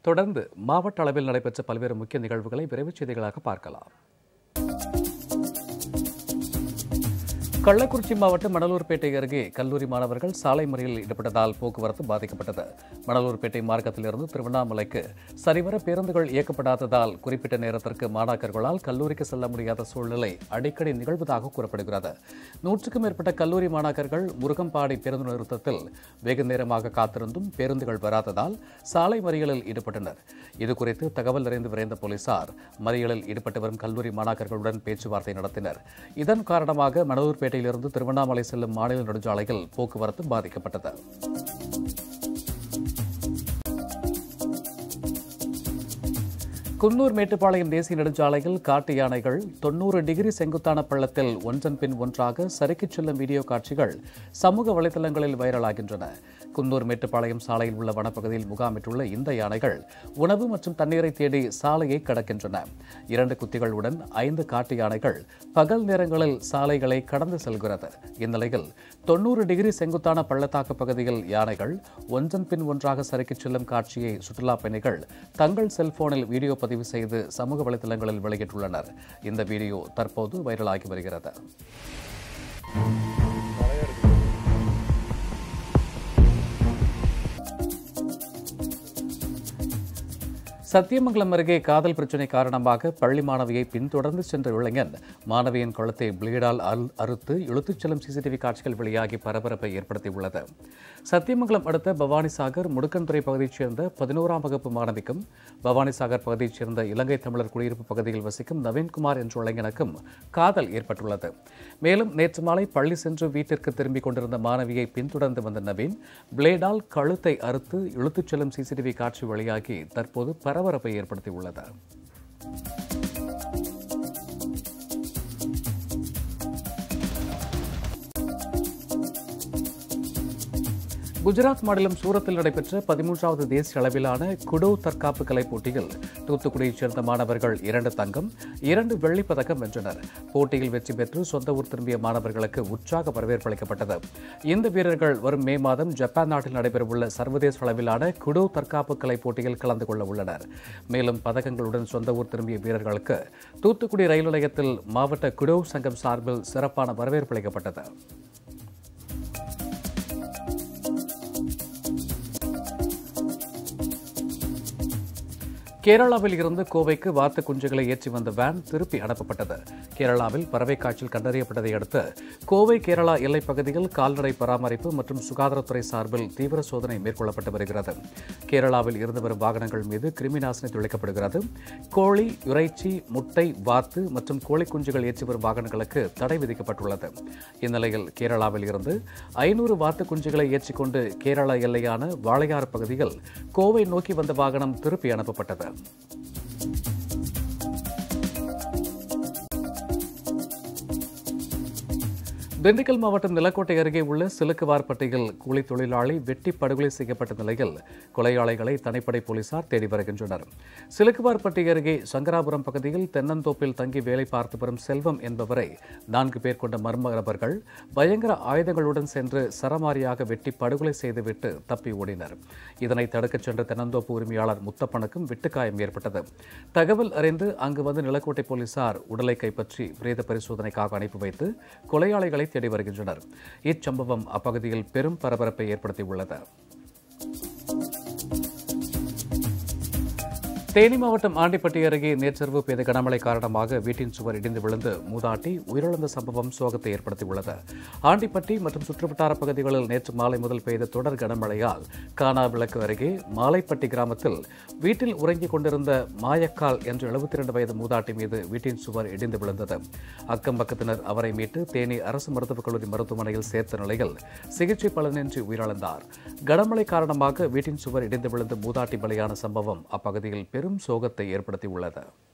தொடர்ந்து மாவட்ட அளவில் நடைபெற்ற பல்வேறு முக்கிய நிகழ்வுகளை விரைவுச் செய்திகளாக பார்க்கலாம் கள்ளக்குறிச்சி மாவட்டம் மணலூர்பேட்டை அருகே கல்லூரி மாணவர்கள் சாலை மறியலில் ஈடுபட்டதால் போக்குவரத்து பாதிக்கப்பட்டது மணலூர்பேட்டை மார்க்கத்திலிருந்து திருவண்ணாமலைக்கு சரிவர பேருந்துகள் இயக்கப்படாததால் குறிப்பிட்ட நேரத்திற்கு மாணாக்கர்களால் கல்லூரிக்கு செல்ல முடியாத சூழ்நிலை அடிக்கடி நிகழ்வதாக கூறப்படுகிறது நூற்றுக்கும் மேற்பட்ட கல்லூரி மாணாக்கர்கள் முருகம்பாடி பேருந்து நிறுத்தத்தில் வெகு நேரமாக காத்திருந்தும் பேருந்துகள் வராததால் சாலை மறியலில் ஈடுபட்டனர் இதுகுறித்து தகவல் அறிந்து விரைந்த போலீசார் மறியலில் ஈடுபட்டு வரும் கல்லூரி மாணாக்கர்களுடன் பேச்சுவார்த்தை நடத்தினர் இதன் காரணமாக மணலூர்பேட்டையிலிருந்து திருவண்ணாமலை செல்லும் மாநில நெடுஞ்சாலையில் போக்குவரத்து பாதிக்கப்பட்டது குன்னூர் மேட்டுப்பாளையம் தேசிய நெடுஞ்சாலையில் காட்டு யானைகள் தொண்ணூறு டிகிரி செங்குத்தான பள்ளத்தில் ஒன்றன் பின் ஒன்றாக சறுக்கிச் செல்லும் வீடியோ காட்சிகள் சமூக வலைதளங்களில் வைரலாகின்றன குன்னூர் மேட்டுப்பாளையம் சாலையில் உள்ள வனப்பகுதியில் முகாமிட்டுள்ள இந்த யானைகள் உணவு மற்றும் தண்ணீரை தேடி சாலையை கடக்கின்றன இரண்டு குத்திகளுடன் ஐந்து காட்டு யானைகள் பகல் நேரங்களில் சாலைகளை கடந்து செல்கிறது இந்நிலையில் தொண்ணூறு டிகிரி செங்குத்தான பள்ளத்தாக்கு பகுதியில் யானைகள் ஒன்றன் பின் ஒன்றாக சறுக்கிச் செல்லும் காட்சியை சுற்றுலா பயணிகள் தங்கள் செல்போனில் வீடியோ பதிவு செய்து சமூக வலைதளங்களில் வெளியிட்டுள்ளனர் இந்த வீடியோ தற்போது வைரலாகி வருகிறது சத்தியமங்கலம் அருகே காதல் பிரச்சினை காரணமாக பள்ளி மாணவியை பின்தொடர்ந்து சென்ற இளைஞன் மாணவியின் கழுத்தை பிளேடால் அறு அறுத்து இழுத்துச் செல்லும் சிசிடிவி காட்சிகள் வெளியாகி பரபரப்பை ஏற்படுத்தியுள்ளது சத்தியமங்கலம் அடுத்த பவானிசாகர் முடுக்கன்துறை பகுதியைச் சேர்ந்த பதினோராம் வகுப்பு மாணவிக்கும் பவானிசாகர் பகுதியைச் சேர்ந்த இலங்கை தமிழர் குடியிருப்பு பகுதியில் வசிக்கும் நவீன்குமார் என்ற இளைஞனுக்கும் காதல் ஏற்பட்டுள்ளது மேலும் நேற்று மாலை பள்ளி சென்று வீட்டிற்கு திரும்பிக் கொண்டிருந்த மாணவியை பின்தொடர்ந்து வந்த நவீன் பிளேடால் கழுத்தை அறுத்து இழுத்துச் செல்லும் சிசிடிவி காட்சி வெளியாகி தற்போது பரபரப்பை ஏற்படுத்தியுள்ளது குஜராத் மாநிலம் சூரத்தில் நடைபெற்ற பதிமூன்றாவது தேசிய அளவிலான குடோ தற்காப்பு கலை போட்டியில் தூத்துக்குடியைச் சேர்ந்த மாணவர்கள் இரண்டு தங்கம் இரண்டு வெள்ளிப் பதக்கம் வென்றனர் போட்டியில் வெற்றி பெற்று சொந்த ஊர் திரும்பிய மாணவர்களுக்கு உற்சாக வரவேற்பு அளிக்கப்பட்டது இந்த வீரர்கள் வரும் மே மாதம் ஜப்பான் நாட்டில் நடைபெறவுள்ள சர்வதேச அளவிலான குடோ தற்காப்பு கலை போட்டியில் கலந்து கொள்ள உள்ளனர் மேலும் பதக்கங்களுடன் சொந்த ஊர் திரும்பிய வீரர்களுக்கு தூத்துக்குடி ரயில் நிலையத்தில் மாவட்ட குடோ சங்கம் சார்பில் சிறப்பான வரவேற்பு அளிக்கப்பட்டது கேரளாவில் இருந்து கோவைக்கு வாத்து குஞ்சுகளை ஏற்றி வந்த வேன் திருப்பி அனுப்பப்பட்டது கேரளாவில் பறவை காய்ச்சல் கண்டறியப்பட்டதை அடுத்து கோவை கேரளா எல்லைப் பகுதியில் கால்நடை பராமரிப்பு மற்றும் சுகாதாரத்துறை சார்பில் தீவிர சோதனை மேற்கொள்ளப்பட்டு வருகிறது கேரளாவில் இருந்து வரும் வாகனங்கள் மீது கிருமி நாசினி தெளிக்கப்படுகிறது கோழி இறைச்சி முட்டை வாத்து மற்றும் கோழி குஞ்சுகள் ஏற்றி வரும் வாகனங்களுக்கு தடை விதிக்கப்பட்டுள்ளது இந்நிலையில் கேரளாவில் இருந்து ஐநூறு வாத்து குஞ்சுகளை ஏற்றிக்கொண்டு கேரளா எல்லையான வாளையாறு பகுதியில் கோவை நோக்கி வந்த வாகனம் திருப்பி அனுப்பப்பட்டது திண்டுக்கல் மாவட்டம் நிலக்கோட்டை அருகே உள்ள சிலுக்குவார்பட்டியில் கூலி தொழிலாளி வெட்டி படுகொலை செய்யப்பட்ட நிலையில் கொலையாளிகளை தனிப்படை போலீசார் தேடி வருகின்றனர் சிலுக்குவார்பட்டி அருகே சங்கராபுரம் பகுதியில் தென்னந்தோப்பில் தங்கி வேலை பார்த்து வரும் செல்வம் என்பவரை நான்கு பேர் கொண்ட மர்ம நபர்கள் பயங்கர ஆயுதங்களுடன் சென்று சரமாரியாக வெட்டி படுகொலை செய்துவிட்டு தப்பி ஓடினர் இதனை தடுக்கச் சென்ற தென்னந்தோப்பு உரிமையாளர் முத்தப்பனுக்கும் வெட்டுக்காயம் ஏற்பட்டது தகவல் அறிந்து அங்கு வந்து நிலக்கோட்டை போலீசார் உடலை கைப்பற்றி பிரேத பரிசோதனைக்காக அனுப்பி வைத்து கொலையாளிகளை தேடி வருகின்றனர் இச்சம்பவம் அப்பகுதியில் பெரும் பரபரப்பை ஏற்படுத்தியுள்ளது தேனி மாவட்டம் ஆண்டிப்பட்டி அருகே நேற்றிரவு பெய்த கனமழை காரணமாக வீட்டின் சுவர் இடிந்து விழுந்து மூதாட்டி உயிரிழந்த சம்பவம் சோகத்தை ஏற்படுத்தியுள்ளது ஆண்டிப்பட்டி மற்றும் சுற்றுவட்டார பகுதிகளில் நேற்று மாலை முதல் பெய்த தொடர் கனமழையால் கானா விளக்கு அருகே மாலைப்பட்டி கிராமத்தில் வீட்டில் உறங்கிக் கொண்டிருந்த மாயக்கால் என்ற எழுபத்தி இரண்டு வயது மூதாட்டி மீது வீட்டின் சுவர் இடிந்து விழுந்தது அக்கம் பக்கத்தினர் அவரை மீட்டு தேனி அரசு மருத்துவக் கல்லூரி மருத்துவமனையில் சேர்த்த நிலையில் சிகிச்சை பலனின்றி உயிரிழந்தார் கனமழை காரணமாக வீட்டின் சுவர் இடிந்து விழுந்து மூதாட்டி பலியான சம்பவம் அப்பகுதியில் பெரும் சோகத்தை ஏற்படுத்தியுள்ளது